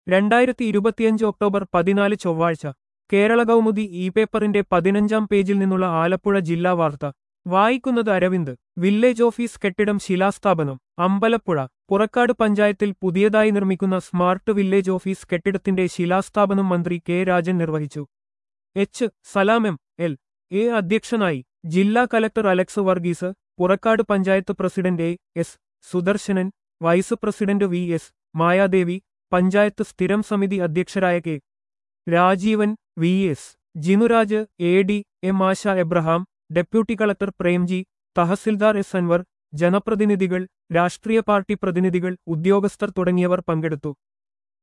രണ്ടായിരത്തി ഇരുപത്തിയഞ്ച് ഒക്ടോബർ പതിനാല് ചൊവ്വാഴ്ച കേരള കൗമുദി ഇ പേപ്പറിന്റെ പതിനഞ്ചാം പേജിൽ നിന്നുള്ള ആലപ്പുഴ ജില്ലാ വാർത്ത വായിക്കുന്നത് അരവിന്ദ് വില്ലേജ് ഓഫീസ് കെട്ടിടം ശിലാസ്ഥാപനം അമ്പലപ്പുഴ പുറക്കാട് പഞ്ചായത്തിൽ പുതിയതായി നിർമ്മിക്കുന്ന സ്മാർട്ട് വില്ലേജ് ഓഫീസ് കെട്ടിടത്തിന്റെ ശിലാസ്ഥാപനം മന്ത്രി കെ രാജൻ നിർവഹിച്ചു H Salam M L A അധ്യക്ഷനായി ജില്ലാ collector Alex Varghese Purakkad panchayat president A S Sudarsanan vice president V S Mayadevi panchayat സ്ഥിരം സമിതി അധ്യക്ഷരായ K Rajeevan V S Jinuraj A D M Asha Abraham deputy collector Premji tahsildar S Anwar ജനപ്രതിനിധികൾ രാഷ്ട്രീയ പാർട്ടി പ്രതിനിധികൾ ഉദ്യോഗസ്ഥർ തുടങ്ങിയവർ പങ്കെടുത്തു